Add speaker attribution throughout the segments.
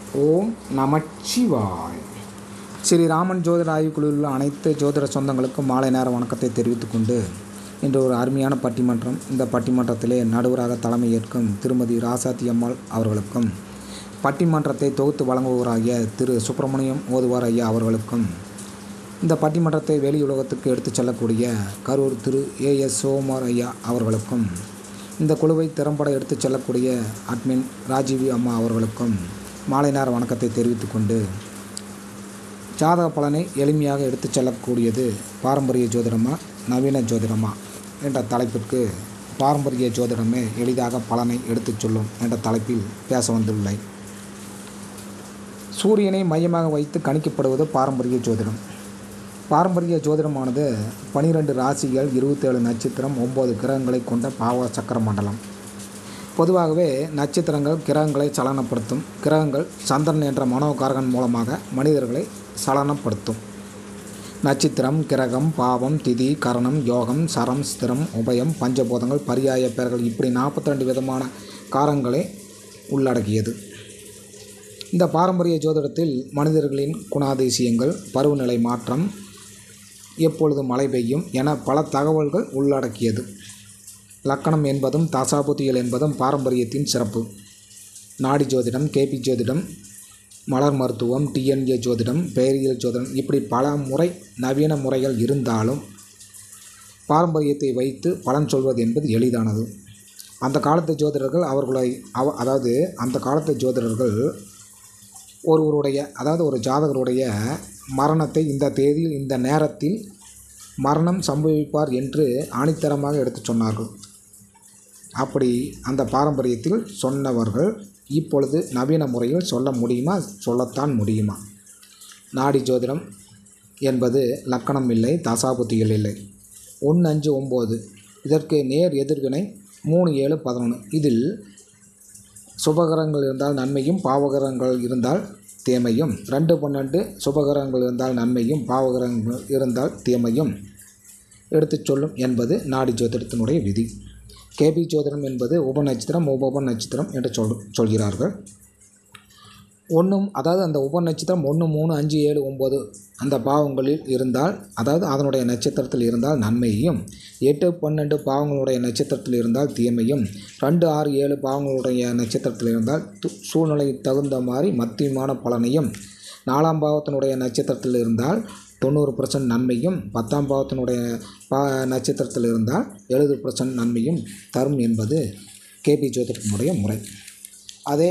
Speaker 1: ஓம் நமச்சிவாய் ஸ்ரீ ராமன் ஜோதிட ஆய்வுக்குழுவில் உள்ள அனைத்து ஜோதிட சொந்தங்களுக்கும் மாலை நேர வணக்கத்தை தெரிவித்துக் கொண்டு இன்று ஒரு அருமையான பட்டிமன்றம் இந்த பட்டிமன்றத்திலே நடுவராக தலைமை ஏற்கும் திருமதி ராசாத்தி அம்மாள் அவர்களுக்கும் பட்டிமன்றத்தை தொகுத்து வழங்குபவராகிய திரு சுப்பிரமணியம் ஓதுவார் ஐயா அவர்களுக்கும் இந்த பட்டிமன்றத்தை வெளியுலகத்துக்கு எடுத்துச் செல்லக்கூடிய கரூர் திரு ஏஎஸ் சோமார் ஐயா அவர்களுக்கும் இந்த குழுவை திறம்பட எடுத்துச் செல்லக்கூடிய அட்மின் ராஜீவி அம்மா அவர்களுக்கும் மாலை நேர வணக்கத்தை தெரிவித்துக் கொண்டு ஜாதக பலனை எளிமையாக எடுத்துச் செல்லக்கூடியது பாரம்பரிய ஜோதிடமா நவீன ஜோதிடமா என்ற தலைப்பிற்கு பாரம்பரிய ஜோதிடமே எளிதாக பலனை எடுத்துச் சொல்லும் என்ற தலைப்பில் பேச வந்துள்ளேன் சூரியனை மையமாக வைத்து கணிக்கப்படுவது பாரம்பரிய ஜோதிடம் பாரம்பரிய ஜோதிடமானது பனிரெண்டு ராசிகள் இருபத்தேழு நட்சத்திரம் ஒம்பது கிரகங்களை கொண்ட பாவ சக்கர மண்டலம் பொதுவாகவே நட்சத்திரங்கள் கிரகங்களை சலனப்படுத்தும் கிரகங்கள் சந்திரன் என்ற மனோகாரகன் மூலமாக மனிதர்களை சலனப்படுத்தும் நட்சத்திரம் கிரகம் பாவம் திதி கரணம் யோகம் சரம் ஸ்திரம் உபயம் பஞ்சபூதங்கள் பரியாய பெயர்கள் இப்படி நாற்பத்தி ரெண்டு விதமான காரங்களை உள்ளடக்கியது இந்த பாரம்பரிய ஜோதிடத்தில் மனிதர்களின் குணாதிசயங்கள் பருவநிலை மாற்றம் எப்பொழுது மழை பெய்யும் என பல தகவல்கள் உள்ளடக்கியது லக்கணம் என்பதும் தசாபுத்திகள் என்பதும் பாரம்பரியத்தின் சிறப்பு நாடி ஜோதிடம் கேபி ஜோதிடம் மலர் மருத்துவம் டிஎன்ஏ ஜோதிடம் பெயரியல் ஜோதிடம் இப்படி பல முறை நவீன முறைகள் இருந்தாலும் பாரம்பரியத்தை வைத்து பலன் சொல்வது என்பது எளிதானது அந்த காலத்து ஜோதிடர்கள் அவர்களை அவ அதாவது அந்த காலத்து ஜோதிடர்கள் ஒருவருடைய அதாவது ஒரு ஜாதகருடைய மரணத்தை இந்த தேதியில் இந்த நேரத்தில் மரணம் சம்பவிப்பார் என்று ஆணித்தரமாக எடுத்து சொன்னார்கள் அப்படி அந்த பாரம்பரியத்தில் சொன்னவர்கள் இப்பொழுது நவீன முறையில் சொல்ல முடியுமா சொல்லத்தான் முடியுமா நாடி ஜோதிடம் என்பது லக்கணம் இல்லை தசாபுத்திகள் இல்லை ஒன்று அஞ்சு ஒம்பது இதற்கு நேர் எதிர்வினை மூணு ஏழு பதினொன்று இதில் சுபகரங்கள் இருந்தால் நன்மையும் பாவகரங்கள் இருந்தால் தீமையும் ரெண்டு பன்னெண்டு சுபகரங்கள் இருந்தால் நன்மையும் பாவகரங்கள் இருந்தால் தீமையும் எடுத்துச் சொல்லும் என்பது நாடி ஜோதிடத்தினுடைய விதி கேபி ஜோதிடம் என்பது உப நட்சத்திரம் உபப நட்சத்திரம் என்று சொல் சொல்கிறார்கள் ஒன்றும் அதாவது அந்த உப நட்சத்திரம் ஒன்று மூணு அஞ்சு ஏழு ஒம்பது அந்த பாவங்களில் இருந்தால் அதாவது அதனுடைய நட்சத்திரத்தில் இருந்தால் நன்மையும் எட்டு பன்னெண்டு பாவங்களுடைய நட்சத்திரத்தில் இருந்தால் தீமையும் ரெண்டு ஆறு ஏழு பாவங்களுடைய நட்சத்திரத்தில் இருந்தால் து சூழ்நிலை தகுந்த மாதிரி மத்தியமான பலனையும் நாலாம் பாவத்தினுடைய நட்சத்திரத்தில் இருந்தால் தொண்ணூறு பர்சன்ட் நன்மையும் பத்தாம் பாவத்தினுடைய பா நட்சத்திரத்தில் இருந்தால் எழுபது பர்சன்ட் நன்மையும் தரும் என்பது கேபி ஜோதிடத்தினுடைய முறை அதே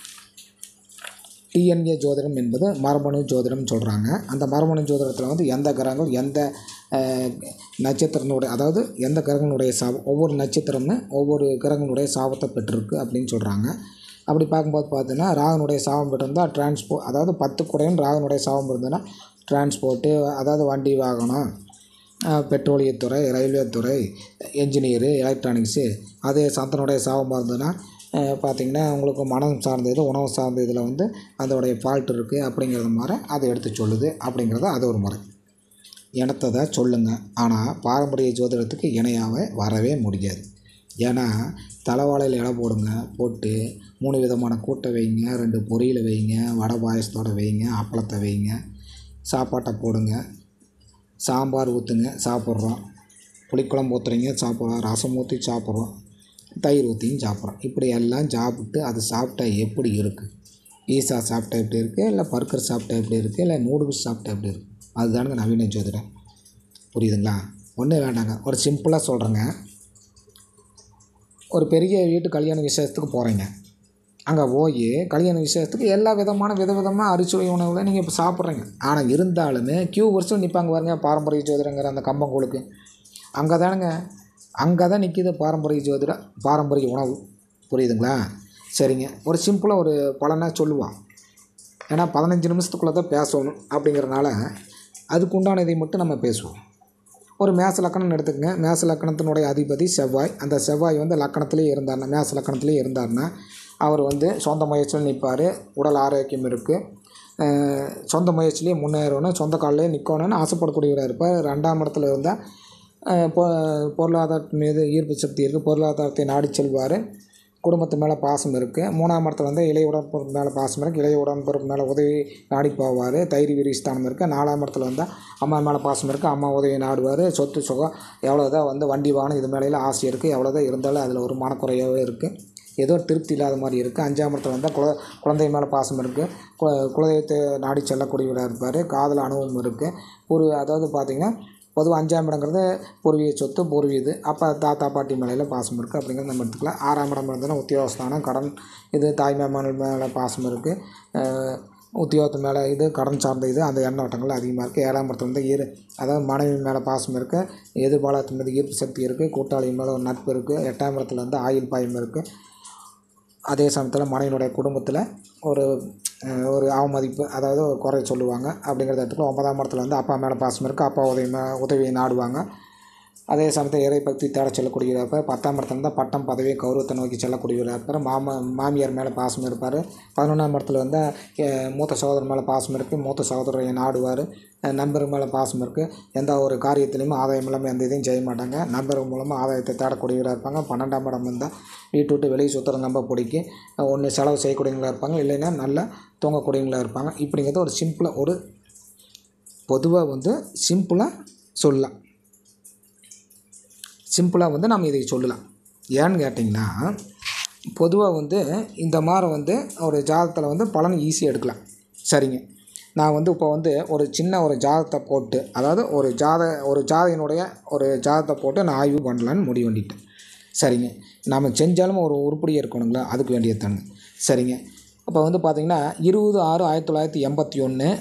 Speaker 1: டிஎன்ஏ ஜோதிடம் என்பது மரபணு ஜோதிடம் சொல்கிறாங்க அந்த மரபணு ஜோதிடத்தில் வந்து எந்த கிரகங்கள் எந்த நட்சத்திரனுடைய அதாவது எந்த கிரகங்களுடைய சாபம் ஒவ்வொரு நட்சத்திரம்னு ஒவ்வொரு கிரகங்களுடைய சாபத்தை பெற்றிருக்கு அப்படின்னு சொல்கிறாங்க அப்படி பார்க்கும்போது பார்த்தீங்கன்னா ராகனுடைய சாபம் பெற்றிருந்தால் டிரான்ஸ்போ அதாவது பத்து குடையும் ராகனுடைய சாபம் இருந்ததுன்னா டிரான்ஸ்போர்ட்டு அதாவது வண்டி வாகனம் பெட்ரோலியத்துறை ரயில்வே துறை என்ஜினியரு எலக்ட்ரானிக்ஸு அதே சந்தனுடைய சாபமாக இருந்ததுன்னா பார்த்திங்கன்னா உங்களுக்கு மனம் சார்ந்தது உணவு சார்ந்த இதில் வந்து அதோடைய ஃபால்ட் இருக்குது அப்படிங்கிறது மாதிரி அதை எடுத்து சொல்லுது அப்படிங்கிறது அது ஒரு முறை இனத்ததை சொல்லுங்கள் ஆனால் பாரம்பரிய ஜோதிடத்துக்கு இணையாகவே வரவே முடியாது ஏன்னா தலைவாழையில் இலை போடுங்க போட்டு மூணு விதமான கூட்டை வைங்க ரெண்டு பொரியலை வைங்க வடை பாயசத்தோடு வைங்க அப்பளத்தை வைங்க சாப்பாட்டை போடுங்க சாம்பார் ஊற்றுங்க சாப்பிட்றோம் புளிக்குழம்பு ஊற்றுறீங்க சாப்பிட்றோம் ரசம் ஊற்றி சாப்பிட்றோம் தயிர் ஊற்றியும் சாப்பிட்றோம் இப்படி எல்லாம் சாப்பிட்டு அது சாப்பிட்டா எப்படி இருக்குது பீஸா சாப்பிட்டா எப்படி இருக்குது இல்லை பர்கர் சாப்பிட்டா எப்படி இருக்குது இல்லை நூடுல்ஸ் சாப்பிட்டா எப்படி இருக்குது அதுதானுங்க நவீன ஜோதிடம் புரியுதுங்களா ஒன்றும் வேண்டாங்க ஒரு சிம்பிளாக சொல்கிறேங்க ஒரு பெரிய வீட்டு கல்யாண விசேஷத்துக்கு போகிறீங்க அங்கே போய் கல்யாண விசேஷத்துக்கு எல்லா விதமான வித விதமாக அரிசுவை உணவுகளை நீங்கள் இப்போ சாப்பிட்றீங்க ஆனால் இருந்தாலுமே கியூ வருஷம் நிற்பாங்க பாருங்க பாரம்பரிய ஜோதிடங்கிற அந்த கம்பங்கூழுக்கு அங்கே தானுங்க அங்கே தான் நிற்கிது பாரம்பரிய ஜோதிட பாரம்பரிய உணவு புரியுதுங்களா சரிங்க ஒரு சிம்பிளாக ஒரு பலனாக சொல்லுவான் ஏன்னா பதினஞ்சு நிமிஷத்துக்குள்ளே தான் பேசணும் அப்படிங்கிறனால அதுக்கு உண்டான இதை மட்டும் நம்ம பேசுவோம் ஒரு மேச லக்கணம்னு எடுத்துக்கங்க மேச லக்கணத்தினுடைய அதிபதி செவ்வாய் அந்த செவ்வாய் வந்து லக்கணத்திலே இருந்தார்னா மேச லக்கணத்திலே இருந்தார்னா அவர் வந்து சொந்த முயற்சியில் நிற்பார் உடல் ஆரோக்கியம் இருக்குது சொந்த முயற்சியிலே முன்னேறணும் சொந்த காலிலே நிற்கணும்னு ஆசைப்படக்கூடியவராக இருப்பார் ரெண்டாம் இடத்துல இருந்தால் பொ பொருளாதாரத்தின் மீது ஈர்ப்பு சக்தி இருக்குது பொருளாதாரத்தை நாடி செல்வார் குடும்பத்து மேலே பாசம் இருக்குது மூணாம் இடத்துல வந்து இளைய உடன்பிறப்பு மேலே பாசம் இருக்குது இளைய உடன்பிறப்பு மேலே உதவி நாடி போவார் தைரிய விரிஸ்தானம் இருக்குது நாலாம் இடத்துல வந்து அம்மா மேலே பாசம் இருக்குது அம்மா உதவி நாடுவார் சொத்து சுகம் எவ்வளோதான் வந்து வண்டி வாகனம் இது மேலேலாம் ஆசை இருக்குது எவ்வளோதான் இருந்தாலும் அதில் ஒரு மனக்குறையாகவே இருக்குது ஏதோ திருப்தி இல்லாத மாதிரி இருக்குது அஞ்சாம் இடத்துல வந்தால் குல குழந்தை மேலே பாசம் இருக்குது கு குலதெய்வத்தை நாடி செல்லக்கூடியவராக இருப்பார் காதல் அனுபவம் இருக்குது ஒரு அதாவது பார்த்திங்கன்னா பொதுவாக அஞ்சாம் இடங்கிறது பூர்வீக சொத்து பூர்வீக இது அப்போ தாத்தா பாட்டி மேலையில் பாசம் இருக்குது அப்படிங்கிறத நம்ம எடுத்துக்கலாம் ஆறாம் இடம் இருந்ததுன்னா உத்தியோகஸ்தானம் கடன் இது தாய்மாமன் மேலே பாசம் இருக்குது உத்தியோகத்து மேலே இது கடன் சார்ந்த இது அந்த எண்ண ஓட்டங்கள் அதிகமாக இருக்குது ஏழாம் இடத்துல வந்து ஈர அதாவது மனைவி மேலே பாசம் இருக்குது எதிர்பாலத்தின் மீது ஈர்ப்பு சக்தி இருக்குது கூட்டாளி மேலே ஒரு நட்பு இருக்குது எட்டாம் இடத்துல வந்து ஆயுள் பாயம் இருக்குது அதே சமயத்தில் மனைவினுடைய குடும்பத்தில் ஒரு ஒரு அவமதிப்பு அதாவது ஒரு குறை சொல்லுவாங்க அப்படிங்கிறத இடத்துல ஒன்பதாம் இடத்துல வந்து அப்பா மேலே பாசம் இருக்குது அப்பா உதவி மே உதவியை நாடுவாங்க அதே சமயத்தில் இறை பக்தி தேட செல்லக்கூடியவராக இருப்பார் பத்தாம் இடத்துல இருந்தால் பட்டம் பதவி கௌரவத்தை நோக்கி செல்லக்கூடியவராக இருப்பார் மாமா மாமியார் மேலே பாசம் இருப்பார் பதினொன்றாம் இடத்துல வந்து மூத்த சகோதரர் மேலே பாசம் இருக்குது மூத்த சகோதரரை நாடுவார் நண்பர் மேலே பாசம் இருக்குது எந்த ஒரு காரியத்துலையுமே ஆதாயம் இல்லாமல் எந்த இதையும் செய்ய மாட்டாங்க நண்பர் மூலமாக ஆதாயத்தை தேடக்கூடியவராக இருப்பாங்க பன்னெண்டாம் இடம் வந்தால் வீட்டு விட்டு வெளியே சுற்றுற நம்ப பிடிக்கும் ஒன்று செலவு செய்யக்கூடியவங்களாக இருப்பாங்க இல்லைன்னா நல்லா தூங்கக்கூடியவங்களாக இருப்பாங்க இப்படிங்கிறது ஒரு சிம்பிளாக ஒரு பொதுவாக வந்து சிம்பிளாக சொல்லலாம் சிம்பிளாக வந்து நம்ம இதை சொல்லலாம் ஏன்னு கேட்டிங்கன்னா பொதுவாக வந்து இந்த மாதிரி வந்து ஒரு ஜாதகத்தில் வந்து பலன் ஈஸியாக எடுக்கலாம் சரிங்க நான் வந்து இப்போ வந்து ஒரு சின்ன ஒரு ஜாதகத்தை போட்டு அதாவது ஒரு ஜாத ஒரு ஜாதகனுடைய ஒரு ஜாதகத்தை போட்டு நான் ஆய்வு பண்ணலான்னு முடிவு பண்ணிட்டேன் சரிங்க நாம் செஞ்சாலும் ஒரு உருப்படியாக இருக்கணுங்களா அதுக்கு வேண்டியது தானுங்க சரிங்க இப்போ வந்து பார்த்திங்கன்னா இருபது ஆறு ஆயிரத்தி தொள்ளாயிரத்தி எண்பத்தி ஒன்று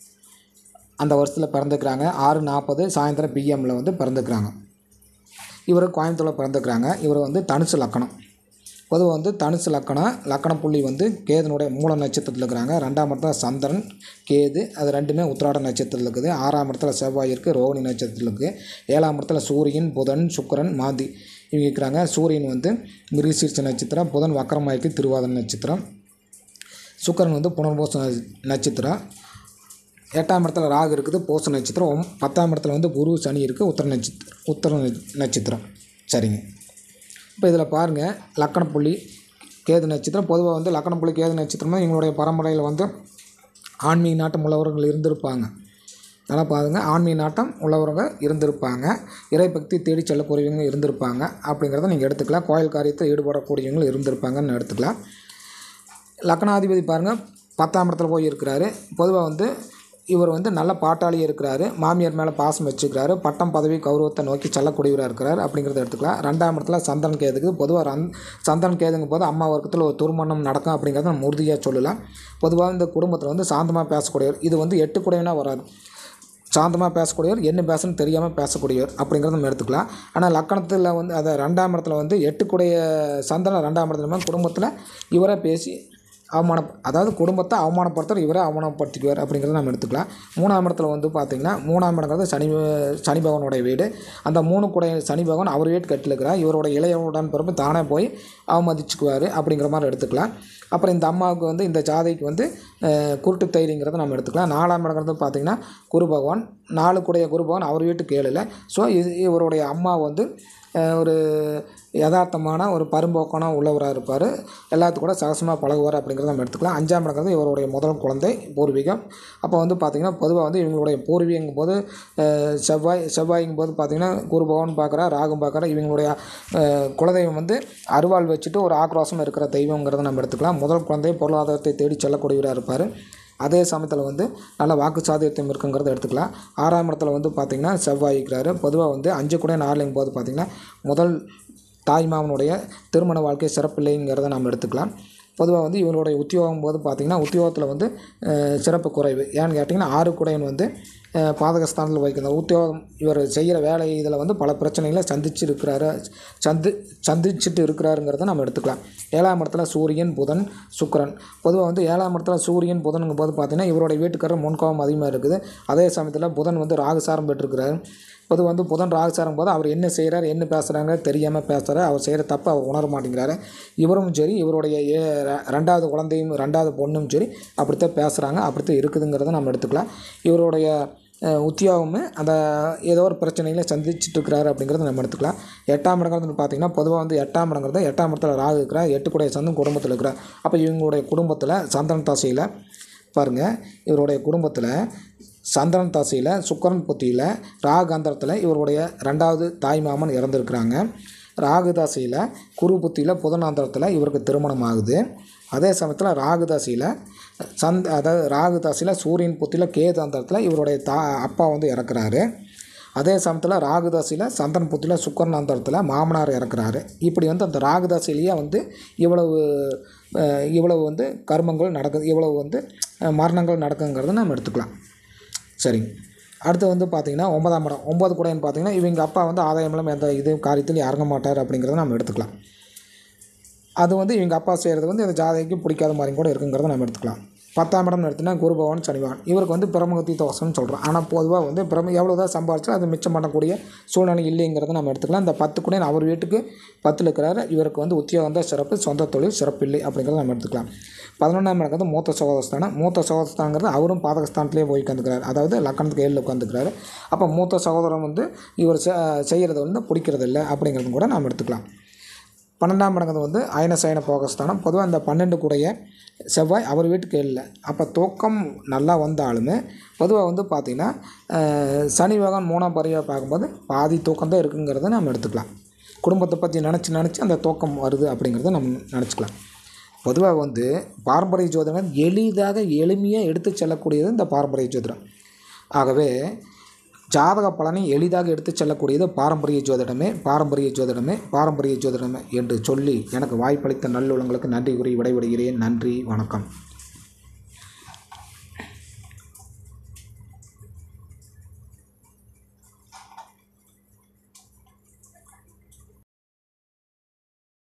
Speaker 1: அந்த வருஷத்தில் பிறந்துக்கிறாங்க ஆறு நாற்பது சாயந்தரம் பிஎம்மில் வந்து பிறந்துக்கிறாங்க இவர் கோயம்புத்தூரில் பிறந்துக்கிறாங்க இவர் வந்து தனுசு லக்கணம் பொதுவாக வந்து தனுசு லக்கணம் லக்கண புள்ளி வந்து கேதுனுடைய மூல நட்சத்திரத்தில் இருக்கிறாங்க ரெண்டாம் இடத்துல சந்திரன் கேது அது ரெண்டுமே உத்திராட நட்சத்திரத்தில் இருக்குது ஆறாம் இடத்துல செவ்வாய் இருக்குது ரோகிணி நட்சத்திரத்தில் இருக்குது ஏழாம் இடத்துல சூரியன் புதன் சுக்கரன் மாந்தி இவங்க இருக்கிறாங்க சூரியன் வந்து மிருகசீர்ஷ நட்சத்திரம் புதன் வக்கரமாய்க்கு திருவாதிரை நட்சத்திரம் சுக்கரன் வந்து புனர்பூச நட்சத்திரம் எட்டாம் இடத்துல ராகு இருக்குது பூச நட்சத்திரம் ஒம் பத்தாம் இடத்துல வந்து குரு சனி இருக்குது உத்தர நட்சத்திரம் உத்தர நட்சத்திரம் சரிங்க இப்போ இதில் பாருங்கள் லக்கணப்புள்ளி கேது நட்சத்திரம் பொதுவாக வந்து லக்கணப்புள்ளி கேது நட்சத்திரம்னா எங்களுடைய பரம்பரையில் வந்து ஆன்மீக நாட்டம் உள்ளவர்கள் இருந்திருப்பாங்க நல்லா பாருங்க ஆன்மீக நாட்டம் உள்ளவர்கள் இருந்திருப்பாங்க இறைபக்தி தேடி செல்லக்கூடியவங்க இருந்திருப்பாங்க அப்படிங்கிறத நீங்கள் எடுத்துக்கலாம் கோயில் காரியத்தில் ஈடுபடக்கூடியவங்க இருந்திருப்பாங்கன்னு எடுத்துக்கலாம் லக்னாதிபதி பாருங்கள் பத்தாம் இடத்துல போய் இருக்கிறாரு பொதுவாக வந்து இவர் வந்து நல்ல பாட்டாளி இருக்கிறாரு மாமியார் மேலே பாசம் வச்சுக்கிறாரு பட்டம் பதவி கௌரவத்தை நோக்கி செல்லக்கூடியவராக இருக்கிறார் அப்படிங்கிறத எடுத்துக்கலாம் ரெண்டாம் இடத்துல சந்திரன் கேதுக்கு பொதுவாக ரன் சந்திரன் கேதுங்க போது அம்மா வர்க்கத்தில் ஒரு துர்மணம் நடக்கும் அப்படிங்கிறத நம்ம உறுதியாக சொல்லலாம் பொதுவாக இந்த குடும்பத்தில் வந்து சாந்தமாக பேசக்கூடியவர் இது வந்து எட்டு கூடையனாக வராது சாந்தமாக பேசக்கூடியவர் என்ன பேசணும்னு தெரியாமல் பேசக்கூடியவர் அப்படிங்கிறத நம்ம எடுத்துக்கலாம் ஆனால் லக்கணத்தில் வந்து அதை ரெண்டாம் இடத்துல வந்து எட்டுக்குடைய சந்திரன் ரெண்டாம் இடத்துல குடும்பத்தில் இவரை பேசி அவமான அதாவது குடும்பத்தை அவமானப்படுத்துகிற இவரை அவமானப்படுத்திக்குவார் அப்படிங்கிறத நம்ம எடுத்துக்கலாம் மூணாம் இடத்துல வந்து பார்த்திங்கன்னா மூணாம் இடங்கிறது சனி சனி பகவானுடைய வீடு அந்த மூணு கூட சனி பகவான் அவர் வீட்டு கட்டிலுக்கிறார் இவரோட இளையவுடன் பிறப்பு தானே போய் அவமதிச்சுக்குவார் அப்படிங்கிற மாதிரி எடுத்துக்கலாம் அப்புறம் இந்த அம்மாவுக்கு வந்து இந்த ஜாதைக்கு வந்து குருட்டு தைரியங்கிறத நம்ம எடுத்துக்கலாம் நாலாம் இடங்கிறது பார்த்திங்கன்னா குரு பகவான் நாலு கூடைய குரு பகவான் அவர் வீட்டுக்கு ஏழில் ஸோ இது இவருடைய அம்மா வந்து ஒரு யதார்த்தமான ஒரு பரும்போக்கான உள்ளவராக இருப்பார் எல்லாத்து கூட சகசமாக பழகுவார் அப்படிங்கிறத நம்ம எடுத்துக்கலாம் அஞ்சாம் இடங்கிறது இவருடைய முதல் குழந்தை பூர்வீகம் அப்போ வந்து பார்த்திங்கன்னா பொதுவாக வந்து இவங்களுடைய பூர்வீகங்கும் போது செவ்வாய் செவ்வாய்ங்கும் போது பார்த்திங்கன்னா குரு பகவான் பார்க்குறா ராகும் பார்க்குறா இவங்களுடைய குலதெய்வம் வந்து அருவாள் வச்சுட்டு ஒரு ஆக்ரோஷம் இருக்கிற தெய்வங்கிறத நம்ம எடுத்துக்கலாம் முதல் குழந்தை பொருளாதாரத்தை தேடி செல்லக்கூடியவராக இருப்பார் அதே சமயத்தில் வந்து நல்ல வாக்கு சாதியத்தையும் இருக்குங்கிறத எடுத்துக்கலாம் ஆறாம் இடத்துல வந்து பார்த்திங்கன்னா செவ்வாய் இருக்கிறாரு பொதுவாக வந்து அஞ்சு கூட நாலுங்கும் போது பார்த்திங்கன்னா முதல் தாய் மாமனுடைய திருமண வாழ்க்கை சிறப்பில்லைங்கிறத நம்ம எடுத்துக்கலாம் பொதுவாக வந்து இவங்களுடைய உத்தியோகம் போது பார்த்திங்கன்னா உத்தியோகத்தில் வந்து சிறப்பு குறைவு ஏன்னு கேட்டிங்கன்னா ஆறு குடையன் வந்து பாதகஸ்தானத்தில் வைக்கிறார் உத்தியோகம் இவர் செய்கிற வேலை இதில் வந்து பல பிரச்சனைகளை சந்திச்சு இருக்கிறாரு சந்தி சந்திச்சுட்டு இருக்கிறாருங்கிறத நம்ம எடுத்துக்கலாம் ஏழாம் இடத்துல சூரியன் புதன் சுக்கரன் பொதுவாக வந்து ஏழாம் இடத்துல சூரியன் புதனுங்கும் போது பார்த்திங்கன்னா இவருடைய வீட்டுக்காரர் முன்கோபம் அதிகமாக இருக்குது அதே சமயத்தில் புதன் வந்து ராகுசாரம் பெற்றிருக்கிறாரு பொது வந்து புதன் ராகுசாரம் போது அவர் என்ன செய்கிறார் என்ன பேசுகிறாங்க தெரியாமல் பேசுகிறார் அவர் செய்கிற தப்பு அவர் உணர மாட்டேங்கிறாரு இவரும் சரி இவருடைய ஏ ரெண்டாவது குழந்தையும் ரெண்டாவது பொண்ணும் சரி அப்படித்தான் பேசுகிறாங்க அப்படித்தான் இருக்குதுங்கிறத நம்ம எடுத்துக்கலாம் இவருடைய அஹ், உத்தியோகமே அந்த ஏதோ ஒரு பிரச்சனைகளை சந்திச்சுட்டு இருக்கிறாரு அப்படிங்கிறத நம்ம எடுத்துக்கலாம் எட்டாம் இடங்கிறது பார்த்திங்கன்னா பொதுவாக வந்து எட்டாம் இடங்கிறது எட்டாம் இடத்துல ராகு இருக்கிறார் எட்டு கூடைய சந்தன் குடும்பத்தில் இருக்கிறார் அப்போ இவங்களுடைய குடும்பத்தில் சந்திரன் தாசையில் பாருங்கள் இவருடைய குடும்பத்தில் சந்திரன் தாசையில் சுக்கரன் புத்தியில் ராகு அந்தரத்தில் இவருடைய ரெண்டாவது தாய் மாமன் இறந்துருக்கிறாங்க ராகு தாசையில் குரு புத்தியில் புதனாந்தரத்தில் இவருக்கு திருமணம் ஆகுது அதே சமயத்தில் ராகு தாசியில் சந்த் அதாவது ராகு தாசியில் சூரியன் புத்தியில் கேது அந்தரத்தில் இவருடைய தா அப்பா வந்து இறக்குறாரு அதே சமயத்தில் ராகுதாசியில் சந்தன் புத்தியில் சுக்கரன் அந்தரத்தில் மாமனார் இறக்குறாரு இப்படி வந்து அந்த ராகுதாசிலேயே வந்து இவ்வளவு அஹ், இவ்வளவு வந்து கர்மங்கள் நடக்குது இவ்வளவு வந்து அஹ், மரணங்கள் நடக்குங்கிறத நம்ம எடுத்துக்கலாம் சரிங்க அடுத்து வந்து பார்த்திங்கன்னா ஒன்பதாம் இடம் ஒன்பது கூடைன்னு பார்த்தீங்கன்னா இவங்க அப்பா வந்து ஆதாயமெல்லாம் எந்த இது காரியத்திலும் இறங்க மாட்டார் அப்படிங்கிறத நம்ம எடுத்துக்கலாம் அது வந்து இவங்க அப்பா செய்கிறது வந்து இந்த ஜாதகைக்கு பிடிக்காத மாதிரி கூட இருக்குங்கிறத நம்ம எடுத்துக்கலாம் பத்தாம் இடம் எடுத்தினா குரு பகவான் சனி பகவான் இவருக்கு வந்து பிரமகத்தி தோஷம்னு சொல்கிறோம் ஆனால் பொதுவாக வந்து பிரம எவ்வளோ தான் சம்பாரிச்சாலும் அது மிச்சம் பண்ணக்கூடிய சூழ்நிலை இல்லைங்கிறத நம்ம எடுத்துக்கலாம் இந்த பத்து கூட அவர் வீட்டுக்கு பத்தில் இருக்கிறாரு இவருக்கு வந்து உத்தியோகம் தான் சிறப்பு சொந்த தொழில் சிறப்பு இல்லை அப்படிங்கிறத நம்ம எடுத்துக்கலாம் பதினொன்றாம் இடம் வந்து மூத்த சகோதரஸ்தானம் மூத்த சகோதரஸ்தானங்கிறது அவரும் பாதகஸ்தானத்திலே போய் உட்காந்துக்கிறாரு அதாவது லக்கணத்துக்கு ஏழில் உட்காந்துக்கிறாரு அப்போ மூத்த சகோதரன் வந்து இவர் செ- செய்கிறது வந்து பிடிக்கிறது இல்லை அப்படிங்கிறதும் கூட நாம் எடுத்துக்கலாம் பன்னெண்டாம் இடங்கிறது வந்து அயன சயன போகஸ்தானம் பொதுவாக இந்த பன்னெண்டு கூடைய செவ்வாய் அவர் வீட்டுக்கு இல்லை அப்போ தூக்கம் நல்லா வந்தாலுமே பொதுவாக வந்து பார்த்திங்கன்னா அஹ், சனி பகவான் மூணாம் பறவையாக பார்க்கும்போது பாதி தூக்கம் தான் இருக்குங்கிறத நம்ம எடுத்துக்கலாம் குடும்பத்தை பற்றி நினச்சி நினச்சி அந்த தூக்கம் வருது அப்படிங்கிறத நம்ம நினச்சிக்கலாம் பொதுவாக வந்து பாரம்பரிய ஜோதிடம் எளிதாக எளிமையாக எடுத்து செல்லக்கூடியது இந்த பாரம்பரிய ஜோதிடம் ஆகவே ஜாதக பலனை எளிதாக எடுத்துச் செல்லக்கூடியது பாரம்பரிய ஜோதிடமே பாரம்பரிய ஜோதிடமே பாரம்பரிய ஜோதிடமே என்று சொல்லி எனக்கு வாய்ப்பளித்த நல்லுள்ளங்களுக்கு நன்றி கூறி விடைபெறுகிறேன் நன்றி வணக்கம்